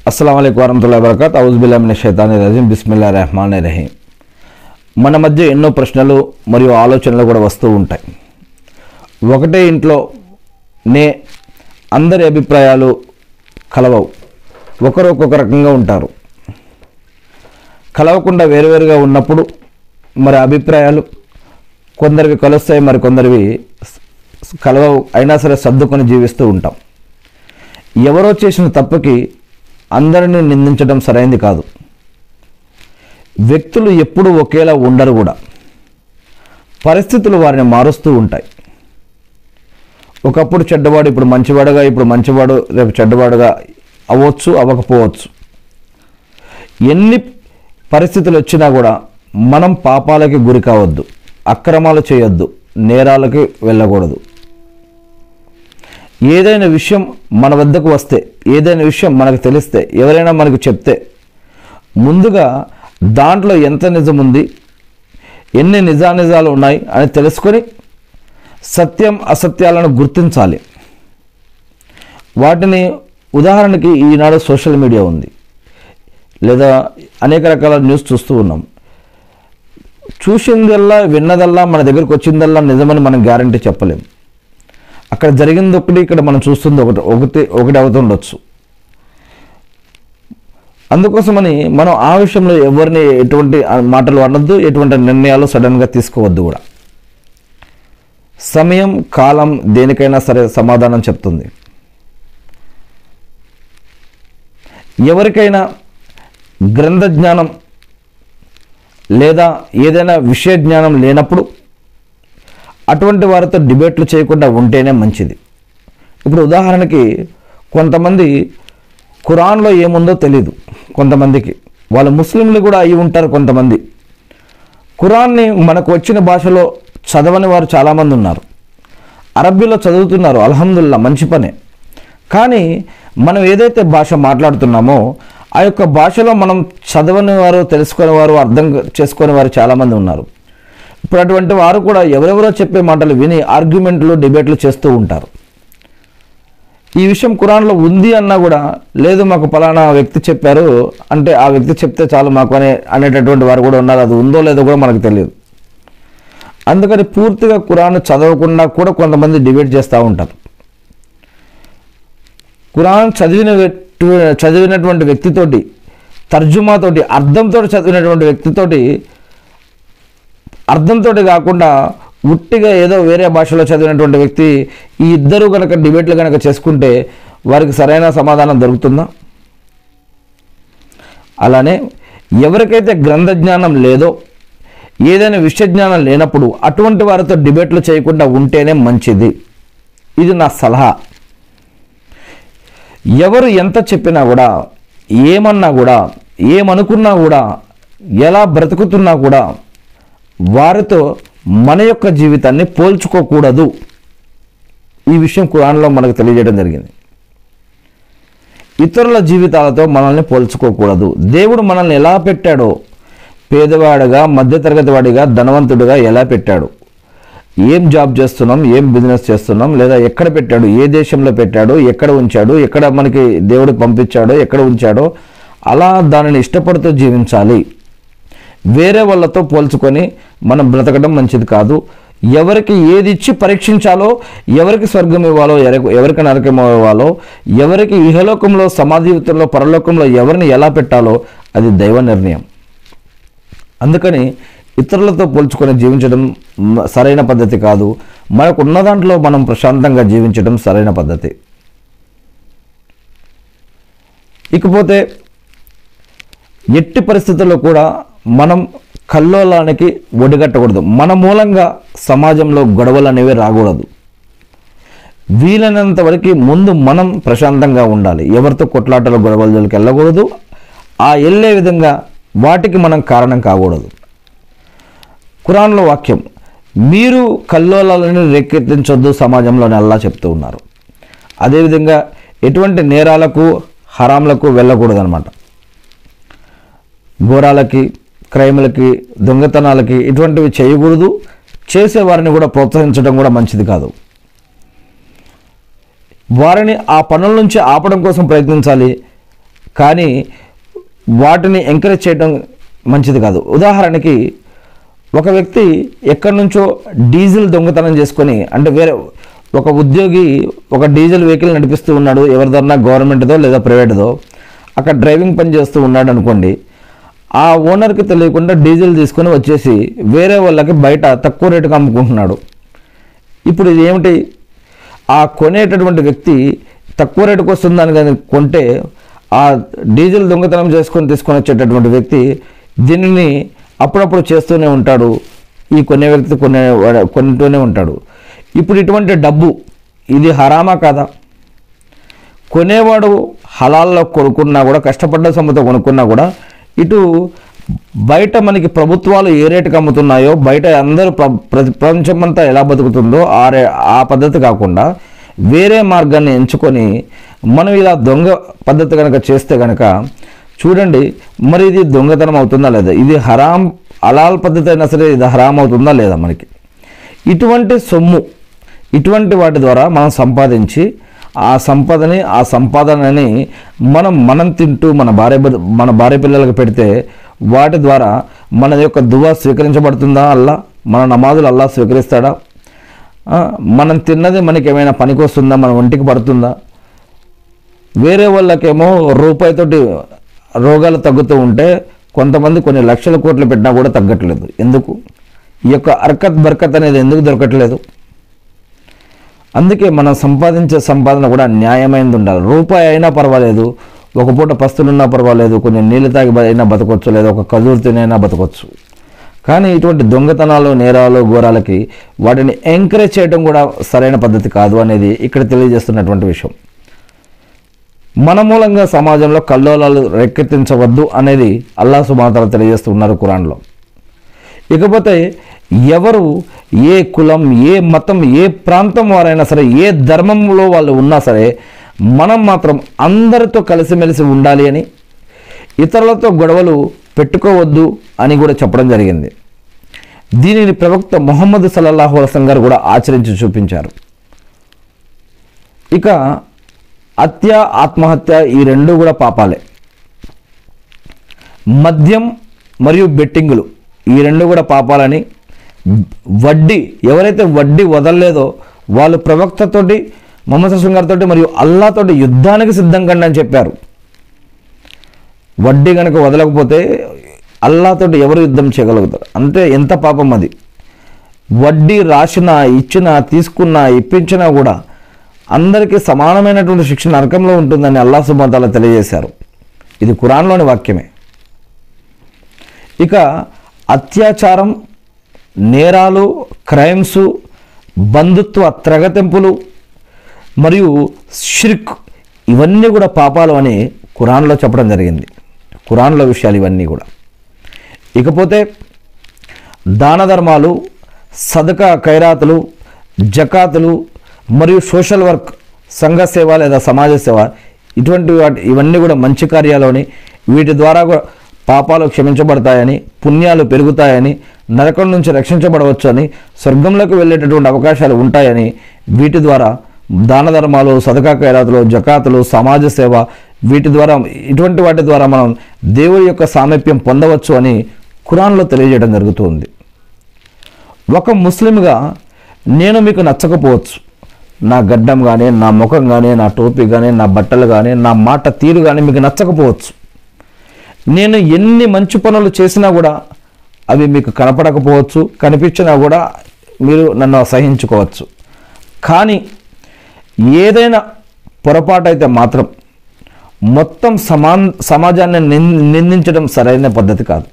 అస్సలం అయికు వరహతుల్లా వరకత్ ఔజుబిల్లామిన షైతాని రజీం బిస్మిల్లా రెహమాన్ రహీం మన మధ్య ఎన్నో ప్రశ్నలు మరియు ఆలోచనలు కూడా వస్తూ ఉంటాయి ఒకటే ఇంట్లో నే అందరి అభిప్రాయాలు కలవవు ఒకరు ఒక్కొక్క రకంగా ఉంటారు కలవకుండా వేరువేరుగా ఉన్నప్పుడు మరి అభిప్రాయాలు కొందరివి కలుస్తాయి మరి కొందరివి కలవవు అయినా సరే సర్దుకొని జీవిస్తూ ఉంటాం ఎవరో చేసిన తప్పుకి అందరినీ నిందించడం సరైంది కాదు వ్యక్తులు ఎప్పుడూ ఒకేలా ఉండరు కూడా పరిస్థితులు వారిని మారుస్తూ ఉంటాయి ఒకప్పుడు చెడ్డవాడు ఇప్పుడు మంచివాడుగా ఇప్పుడు మంచివాడు రేపు చెడ్డవాడుగా అవ్వచ్చు అవ్వకపోవచ్చు ఎన్ని పరిస్థితులు వచ్చినా కూడా మనం పాపాలకి గురి కావద్దు అక్రమాలు చేయొద్దు నేరాలకి వెళ్ళకూడదు ఏదైనా విషయం మన వద్దకు వస్తే ఏదైనా విషయం మనకు తెలిస్తే ఎవరైనా మనకు చెప్తే ముందుగా దాంట్లో ఎంత నిజం ఉంది ఎన్ని నిజానిజాలు ఉన్నాయి అని తెలుసుకొని సత్యం అసత్యాలను గుర్తించాలి వాటిని ఉదాహరణకి ఈనాడు సోషల్ మీడియా ఉంది లేదా అనేక రకాల న్యూస్ చూస్తూ ఉన్నాం చూసిందల్లా విన్నదల్లా మన దగ్గరకు వచ్చిందల్లా నిజమని మనం గ్యారంటీ చెప్పలేం అక్కడ జరిగింది ఒకటి ఇక్కడ మనం చూస్తుంది ఒకటి ఒకటి ఒకటి అవుతుండొచ్చు అందుకోసమని మనం ఆ విషయంలో ఎవరిని ఎటువంటి మాటలు అనొద్దు ఎటువంటి నిర్ణయాలు సడన్గా తీసుకోవద్దు కూడా సమయం కాలం దేనికైనా సరే సమాధానం చెప్తుంది ఎవరికైనా గ్రంథ జ్ఞానం లేదా ఏదైనా విషయ జ్ఞానం లేనప్పుడు అటువంటి వారితో డిబేట్లు చేయకుండా ఉంటేనే మంచిది ఇప్పుడు ఉదాహరణకి కొంతమంది ఖురాన్లో ఏముందో తెలియదు కొంతమందికి వాళ్ళు ముస్లింలు కూడా అయి ఉంటారు కొంతమంది ఖురాన్ని మనకు వచ్చిన భాషలో చదవని వారు చాలామంది ఉన్నారు అరబ్బీలో చదువుతున్నారు అల్హమ్దుల్లా మంచి పనే కానీ మనం ఏదైతే భాష మాట్లాడుతున్నామో ఆ యొక్క భాషలో మనం చదవని వారు తెలుసుకునే వారు అర్థం చేసుకునే వారు చాలామంది ఉన్నారు ఇప్పుడు అటువంటి వారు కూడా ఎవరెవరో చెప్పే మాటలు విని ఆర్గ్యుమెంట్లు డిబేట్లు చేస్తూ ఉంటారు ఈ విషయం కురాన్లో ఉంది అన్నా కూడా లేదు మాకు పలానా వ్యక్తి చెప్పారు అంటే ఆ వ్యక్తి చెప్తే చాలు మాకు అనే అనేటటువంటి వారు కూడా ఉన్నారు అది ఉందో లేదో కూడా మనకు తెలియదు అందుకని పూర్తిగా కురాన్ చదవకుండా కూడా కొంతమంది డిబేట్ చేస్తూ ఉంటారు కురాన్ చదివిన వ్యక్తి చదివినటువంటి వ్యక్తితోటి తర్జుమాతోటి అర్థంతో చదివినటువంటి వ్యక్తితోటి అర్థంతో కాకుండా ఉట్టిగా ఏదో వేరే భాషలో చదివినటువంటి వ్యక్తి ఈ ఇద్దరు కనుక డిబేట్లు కనుక చేసుకుంటే వారికి సరైన సమాధానం దొరుకుతుందా అలానే ఎవరికైతే గ్రంథ జ్ఞానం లేదో ఏదైనా విషయ జ్ఞానం లేనప్పుడు అటువంటి వారితో డిబేట్లు చేయకుండా ఉంటేనే మంచిది ఇది నా సలహా ఎవరు ఎంత చెప్పినా కూడా ఏమన్నా కూడా ఏమనుకున్నా కూడా ఎలా బ్రతుకుతున్నా కూడా వారితో మన యొక్క జీవితాన్ని పోల్చుకోకూడదు ఈ విషయం కురాన్లో మనకు తెలియజేయడం జరిగింది ఇతరుల జీవితాలతో మనల్ని పోల్చుకోకూడదు దేవుడు మనల్ని ఎలా పెట్టాడో పేదవాడిగా మధ్యతరగతి వాడిగా ధనవంతుడిగా ఎలా పెట్టాడు ఏం జాబ్ చేస్తున్నాం ఏం బిజినెస్ చేస్తున్నాం లేదా ఎక్కడ పెట్టాడు ఏ దేశంలో పెట్టాడు ఎక్కడ ఉంచాడు ఎక్కడ మనకి దేవుడు పంపించాడో ఎక్కడ ఉంచాడో అలా దానిని ఇష్టపడుతూ జీవించాలి వేరే వాళ్ళతో పోల్చుకొని మనం బ్రతకడం మంచిది కాదు ఎవరికి ఏది ఇచ్చి పరీక్షించాలో ఎవరికి స్వర్గం ఇవ్వాలో ఎవరికి- ఎవరికి నరకం ఇవ్వాలో ఎవరికి ఇహలోకంలో సమాధిలో పరలోకంలో ఎవరిని ఎలా పెట్టాలో అది దైవ నిర్ణయం అందుకని ఇతరులతో పోల్చుకొని జీవించడం మ- సరైన పద్ధతి కాదు మనకు ఉన్న దాంట్లో మనం ప్రశాంతంగా జీవించడం సరైన పద్ధతి ఇకపోతే ఎట్టి పరిస్థితుల్లో కూడా మనం కల్లోలానికి ఒడిగట్టకూడదు మన మూలంగా సమాజంలో గొడవలు అనేవి రాకూడదు వీలైనంత వరకు ముందు మనం ప్రశాంతంగా ఉండాలి ఎవరితో కొట్లాటలు గొడవల జోలికి వెళ్ళకూడదు ఆ వెళ్ళే విధంగా వాటికి మనం కారణం కాకూడదు ఖురాన్లో వాక్యం మీరు కల్లోలాలని రేకెత్తించొద్దు సమాజంలోని అల్లా చెప్తూ ఉన్నారు అదేవిధంగా ఎటువంటి నేరాలకు హరాంలకు వెళ్ళకూడదు అనమాట ఘోరాలకి క్రైములకి దొంగతనాలకి ఇటువంటివి చేయకూడదు చేసే వారిని కూడా ప్రోత్సహించడం కూడా మంచిది కాదు వారిని ఆ పనుల నుంచి ఆపడం కోసం ప్రయత్నించాలి కానీ వాటిని ఎంకరేజ్ చేయడం మంచిది కాదు ఉదాహరణకి ఒక వ్యక్తి ఎక్కడి నుంచో డీజిల్ దొంగతనం చేసుకొని అంటే వేరే ఒక ఉద్యోగి ఒక డీజిల్ వెహికల్ నడిపిస్తూ ఉన్నాడు ఎవరిదన్నా గవర్నమెంట్దో లేదా ప్రైవేట్దో అక్కడ డ్రైవింగ్ పని చేస్తూ ఉన్నాడు అనుకోండి ఆ ఓనర్కి తెలియకుండా డీజిల్ తీసుకొని వచ్చేసి వేరే వాళ్ళకి బయట తక్కువ రేటుకి అమ్ముకుంటున్నాడు ఇప్పుడు ఇది ఏమిటి ఆ కొనేటటువంటి వ్యక్తి తక్కువ రేటుకు వస్తుందని కానీ కొంటే ఆ డీజిల్ దొంగతనం చేసుకొని తీసుకొని వచ్చేటటువంటి వ్యక్తి దీనిని అప్పుడప్పుడు చేస్తూనే ఉంటాడు ఈ కొనే వ్యక్తి కొనే కొంటూనే ఉంటాడు ఇప్పుడు ఇటువంటి డబ్బు ఇది హరామా కాదా కొనేవాడు హలాల్లో కొనుక్కున్నా కూడా కష్టపడ్డ సొమ్ముతో కొనుక్కున్నా కూడా ఇటు బయట మనకి ప్రభుత్వాలు ఏ రేటుకి అమ్ముతున్నాయో బయట అందరూ ప్ర ప్ర- ప్రపంచమంతా ఎలా బతుకుతుందో ఆ రే ఆ పద్ధతి కాకుండా వేరే మార్గాన్ని ఎంచుకొని మనం ఇలా దొంగ పద్ధతి కనుక చేస్తే కనుక చూడండి మరి ఇది దొంగతనం అవుతుందా లేదా ఇది హరాం అలాల్ పద్ధతి అయినా సరే ఇది హరాం అవుతుందా లేదా మనకి ఇటువంటి సొమ్ము ఇటువంటి వాటి ద్వారా మనం సంపాదించి ఆ సంపదని ఆ సంపాదనని మనం మనం తింటూ మన భార్య బిడ్డ- మన భార్య పిల్లలకు పెడితే వాటి ద్వారా మన యొక్క దువా స్వీకరించబడుతుందా అల్లా మన నమాజులు అల్లా స్వీకరిస్తాడా ఆ, మనం తిన్నది మనకి ఏమైనా పనికి వస్తుందా మన ఒంటికి పడుతుందా వేరే వాళ్ళకేమో రూపాయితోటి రోగాలు తగ్గుతూ ఉంటే కొంతమంది కొన్ని లక్షల కోట్లు పెట్టినా కూడా తగ్గట్లేదు ఎందుకు ఈ యొక్క అర్కత్ బర్కత్ అనేది ఎందుకు దొరకట్లేదు అందుకే మనం సంపాదించే సంపాదన కూడా న్యాయమైనది ఉండాలి రూపాయి అయినా పర్వాలేదు ఒక పూట పస్తులున్నా పర్వాలేదు కొంచెం నీళ్ళు తాగి బ- అయినా బతకొచ్చు లేదా ఒక ఖజూరు తినైనా బతకొచ్చు కానీ ఇటువంటి దొంగతనాలు నేరాలు ఘోరాలకి వాటిని ఎంకరేజ్ చేయడం కూడా సరైన పద్ధతి కాదు అనేది ఇక్కడ తెలియజేస్తున్నటువంటి విషయం మన మూలంగా సమాజంలో కల్లోలాలు రేకెత్తించవద్దు అనేది అల్లా సుమాతలు తెలియజేస్తూ ఉన్నారు ఖురాన్లో ఇకపోతే ఎవరు ఏ కులం ఏ మతం ఏ ప్రాంతం వారైనా సరే ఏ ధర్మంలో వాళ్ళు ఉన్నా సరే మనం మాత్రం అందరితో కలిసిమెలిసి ఉండాలి అని ఇతరులతో గొడవలు పెట్టుకోవద్దు అని కూడా చెప్పడం జరిగింది దీనిని ప్రవక్త మొహమ్మద్ సల్లల్లాహు అలసం గారు కూడా ఆచరించి చూపించారు ఇక హత్య ఆత్మహత్య ఈ రెండు కూడా పాపాలే మద్యం మరియు బెట్టింగులు ఈ రెండు కూడా పాపాలని వడ్డీ ఎవరైతే వడ్డీ వదలలేదో వాళ్ళు ప్రవక్తతోటి మొహమ్మద్ హసన్ గారితో మరియు అల్లాతోటి యుద్ధానికి సిద్ధం కండి అని చెప్పారు వడ్డీ కనుక వదలకపోతే అల్లాతోటి ఎవరు యుద్ధం చేయగలుగుతారు అంటే ఎంత పాపం అది వడ్డీ రాసినా ఇచ్చినా తీసుకున్నా ఇప్పించినా కూడా అందరికీ సమానమైనటువంటి శిక్ష నరకంలో ఉంటుందని అల్లా సుబంతాల తెలియజేశారు ఇది ఖురాన్లోని వాక్యమే ఇక అత్యాచారం నేరాలు క్రైమ్స్ బంధుత్వ త్రగతెంపులు మరియు షిర్క్ ఇవన్నీ కూడా పాపాలు అని ఖురాన్లో చెప్పడం జరిగింది ఖురాన్లో విషయాలు ఇవన్నీ కూడా ఇకపోతే దాన ధర్మాలు సదకా ఖైరాతులు జకాతులు మరియు సోషల్ వర్క్ సంఘ సేవ లేదా సమాజ సేవ ఇటువంటి వాటి ఇవన్నీ కూడా మంచి కార్యాలని వీటి ద్వారా కూడా పాపాలు క్షమించబడతాయని పుణ్యాలు పెరుగుతాయని నరకం నుంచి రక్షించబడవచ్చు అని స్వర్గంలోకి వెళ్ళేటటువంటి అవకాశాలు ఉంటాయని వీటి ద్వారా దాన ధర్మాలు సదకా ఖైరాతులు జకాతులు సమాజ సేవ వీటి ద్వారా ఇటువంటి వాటి ద్వారా మనం దేవుడి యొక్క సామీప్యం పొందవచ్చు అని ఖురాన్లో తెలియజేయడం జరుగుతుంది ఒక ముస్లింగా నేను మీకు నచ్చకపోవచ్చు నా గడ్డం కానీ నా ముఖం కానీ నా టోపీ కానీ నా బట్టలు కానీ నా మాట తీరు కానీ మీకు నచ్చకపోవచ్చు నేను ఎన్ని మంచి పనులు చేసినా కూడా అవి మీకు కనపడకపోవచ్చు కనిపించినా కూడా మీరు నన్ను అసహించుకోవచ్చు కానీ ఏదైనా పొరపాటు అయితే మాత్రం మొత్తం సమా సమాజాన్ని నిం- నిందించడం సరైన పద్ధతి కాదు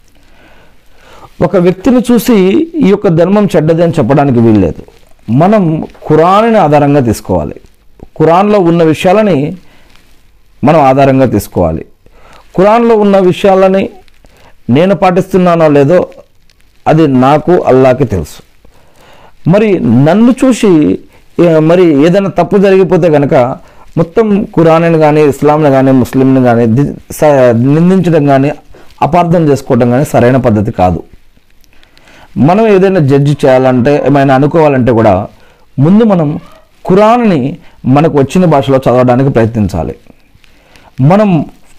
ఒక వ్యక్తిని చూసి ఈ యొక్క ధర్మం చెడ్డది అని చెప్పడానికి వీల్లేదు మనం ఖురాన్ని ఆధారంగా తీసుకోవాలి ఖురాన్లో ఉన్న విషయాలని మనం ఆధారంగా తీసుకోవాలి ఖురాన్లో ఉన్న విషయాలని నేను పాటిస్తున్నానో లేదో అది నాకు అల్లాకి తెలుసు మరి నన్ను చూసి ఏ, మరి ఏదైనా తప్పు జరిగిపోతే కనుక మొత్తం ఖురాన్ని కానీ ఇస్లాంని కానీ ముస్లింని కానీ ది- స- నిందించడం కానీ అపార్థం చేసుకోవడం కానీ సరైన పద్ధతి కాదు మనం ఏదైనా జడ్జి చేయాలంటే ఏమైనా అనుకోవాలంటే కూడా ముందు మనం ఖురాన్ని మనకు వచ్చిన భాషలో చదవడానికి ప్రయత్నించాలి మనం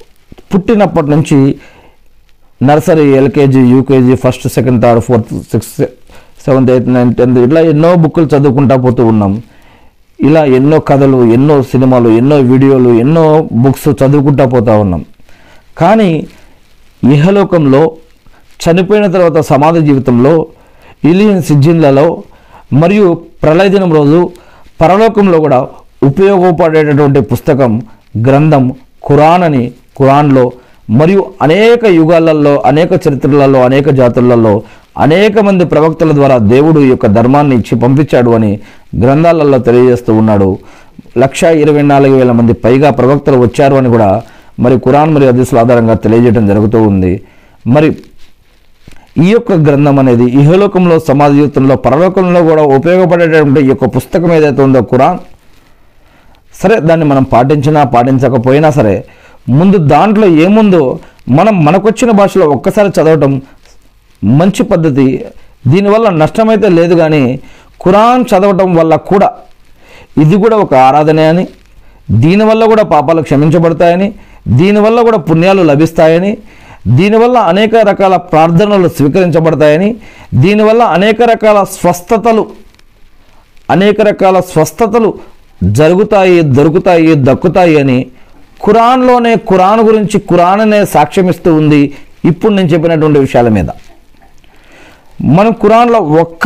పుట్టినప్పటి నుంచి nursery LKG UKG first second third fourth sixth seventh eighth ninth tenth ఇట్లా ఎన్నో బుక్కులు చదువుకుంటా పోతూ ఉన్నాం ఇలా ఎన్నో కథలు ఎన్నో సినిమాలు ఎన్నో వీడియోలు ఎన్నో బుక్స్ చదువుకుంటా పోతా ఉన్నాం కానీ ఇహలోకంలో చనిపోయిన తర్వాత సమాధి జీవితంలో ఇలియన్ సిజ్జిన్లలో మరియు ప్రళయ దినం రోజు పరలోకంలో కూడా ఉపయోగపడేటటువంటి పుస్తకం గ్రంథం ఖురాన్ అని ఖురాన్లో మరియు అనేక యుగాలలో అనేక చరిత్రలలో అనేక జాతులలో అనేక మంది ప్రవక్తల ద్వారా దేవుడు ఈ యొక్క ధర్మాన్ని ఇచ్చి పంపించాడు అని గ్రంథాలలో తెలియజేస్తూ ఉన్నాడు లక్ష ఇరవై నాలుగు వేల మంది పైగా ప్రవక్తలు వచ్చారు అని కూడా మరి ఖురాన్ మరియు హదీసుల ఆధారంగా తెలియజేయడం జరుగుతూ ఉంది మరి ఈ యొక్క గ్రంథం అనేది ఇహలోకంలో సమాజ జీవితంలో పరలోకంలో కూడా ఉపయోగపడేటటువంటి ఈ యొక్క పుస్తకం ఏదైతే ఉందో ఖురాన్ సరే దాన్ని మనం పాటించినా పాటించకపోయినా సరే ముందు దాంట్లో ఏముందో మనం మనకొచ్చిన భాషలో ఒక్కసారి చదవటం మంచి పద్ధతి దీనివల్ల నష్టమైతే లేదు కానీ ఖురాన్ చదవటం వల్ల కూడా ఇది కూడా ఒక ఆరాధనే అని దీనివల్ల కూడా పాపాలు క్షమించబడతాయని దీనివల్ల కూడా పుణ్యాలు లభిస్తాయని దీనివల్ల అనేక రకాల ప్రార్థనలు స్వీకరించబడతాయని దీనివల్ల అనేక రకాల స్వస్థతలు అనేక రకాల స్వస్థతలు జరుగుతాయి దొరుకుతాయి దక్కుతాయి అని ఖురాన్లోనే ఖురాన్ గురించి ఖురాన్ అనే సాక్ష్యమిస్తూ ఉంది ఇప్పుడు నేను చెప్పినటువంటి విషయాల మీద మనం ఖురాన్లో ఒక్క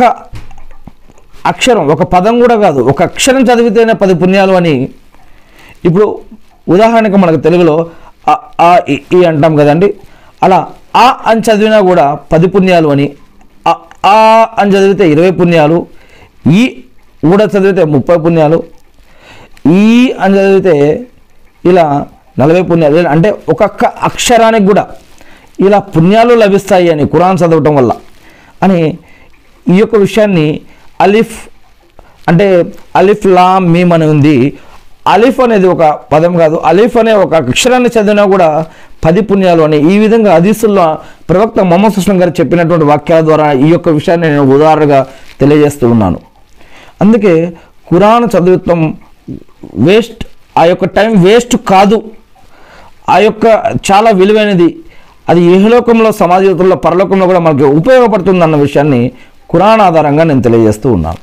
అక్షరం ఒక పదం కూడా కాదు ఒక అక్షరం చదివితేనే పది పుణ్యాలు అని ఇప్పుడు ఉదాహరణకు మనకు తెలుగులో అ, ఆ ఇ, ఈ అంటాం కదండి అలా ఆ అని చదివినా కూడా పది పుణ్యాలు అని అ, ఆ అని చదివితే ఇరవై పుణ్యాలు ఈ కూడా చదివితే ముప్పై పుణ్యాలు ఈ అని చదివితే ఇలా నలభై పుణ్యాలు ఇలా అంటే ఒక్కొక్క అక్షరానికి కూడా ఇలా పుణ్యాలు లభిస్తాయి అని ఖురాన్ చదవటం వల్ల అని ఈ యొక్క విషయాన్ని అలిఫ్ అంటే అలిఫ్ లా మీమ్ అని ఉంది అలిఫ్ అనేది ఒక పదం కాదు అలిఫ్ అనే ఒక అక్షరాన్ని చదివినా కూడా పది పుణ్యాలు అని ఈ విధంగా హదీసుల్లో ప్రవక్త మొహమ్మద్ సుస్లం గారు చెప్పినటువంటి వాక్యాల ద్వారా ఈ యొక్క విషయాన్ని నేను ఉదాహరణగా తెలియజేస్తూ ఉన్నాను అందుకే ఖురాన్ చదువుతాం వేస్ట్ ఆ యొక్క టైం వేస్ట్ కాదు ఆ యొక్క చాలా విలువైనది అది ఇహలోకంలో సమాజ జీవితంలో పరలోకంలో కూడా మనకి ఉపయోగపడుతుంది అన్న విషయాన్ని ఖురాన్ ఆధారంగా నేను తెలియజేస్తూ ఉన్నాను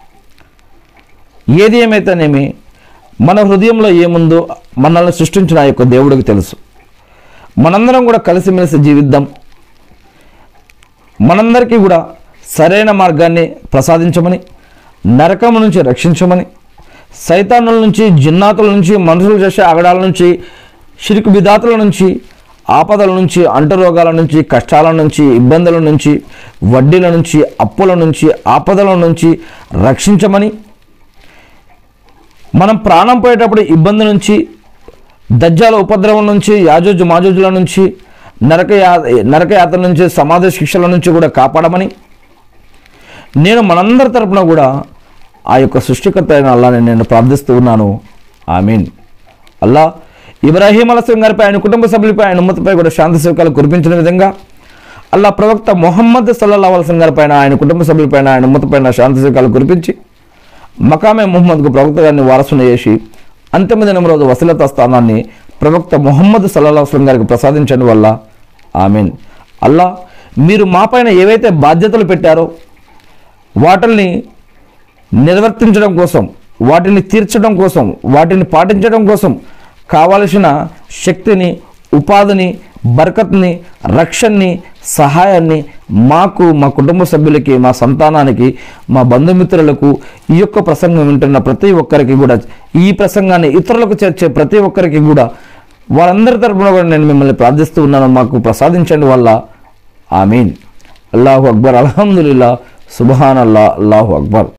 ఏది ఏమైతేనేమి మన హృదయంలో ఏముందో మనల్ని సృష్టించిన ఆ యొక్క దేవుడికి తెలుసు మనందరం కూడా కలిసిమెలిసి జీవిద్దాం మనందరికీ కూడా సరైన మార్గాన్ని ప్రసాదించమని నరకం నుంచి రక్షించమని సైతానుల నుంచి జిన్నాతుల నుంచి మనుషులు చేసే అగడాల నుంచి షిరుకు బిదాతుల నుంచి ఆపదల నుంచి అంటురోగాల నుంచి కష్టాల నుంచి ఇబ్బందుల నుంచి వడ్డీల నుంచి అప్పుల నుంచి ఆపదల నుంచి రక్షించమని మనం ప్రాణం పోయేటప్పుడు ఇబ్బంది నుంచి దజ్జాల ఉపద్రవం నుంచి యాజోజు మాజోజుల నుంచి నరక యా నరకయాత్ర నుంచి సమాధి శిక్షల నుంచి కూడా కాపాడమని నేను మనందరి తరపున కూడా ఆ యొక్క సృష్టికర్త అయిన అల్లాని నేను ప్రార్థిస్తూ ఉన్నాను ఆమీన్ అల్లా ఇబ్రాహీం అలస్లం గారిపై ఆయన కుటుంబ సభ్యులపై ఆయన ఉమ్మతిపై కూడా శాంతి సుఖాలు కురిపించిన విధంగా అల్లా ప్రవక్త మొహమ్మద్ సల్లల్లా అలస్లం గారిపైన ఆయన కుటుంబ సభ్యులపైన ఆయన ఉమ్మతిపైన శాంతి సుఖాలు కురిపించి మకామే ముహమ్మద్కు ప్రవక్త గారిని వారసును చేసి అంతిమ దినం రోజు వసలత స్థానాన్ని ప్రవక్త మొహమ్మద్ సల్లాహ్ వస్లం గారికి ప్రసాదించడం వల్ల ఆమెన్ అల్లా మీరు మాపైన ఏవైతే బాధ్యతలు పెట్టారో వాటిల్ని నిర్వర్తించడం కోసం వాటిని తీర్చడం కోసం వాటిని పాటించడం కోసం కావలసిన శక్తిని ఉపాధిని బరకత్ని రక్షణని సహాయాన్ని మాకు మా కుటుంబ సభ్యులకి మా సంతానానికి మా బంధుమిత్రులకు ఈ యొక్క ప్రసంగం వింటున్న ప్రతి ఒక్కరికి కూడా ఈ ప్రసంగాన్ని ఇతరులకు చేర్చే ప్రతి ఒక్కరికి కూడా వారందరి తరపున కూడా నేను మిమ్మల్ని ప్రార్థిస్తూ ఉన్నాను మాకు ప్రసాదించండి వల్ల ఆమీన్ అల్లాహు అక్బర్ అల్హమ్దుల్లా సుబహాన్ అల్లా అల్లాహు అక్బర్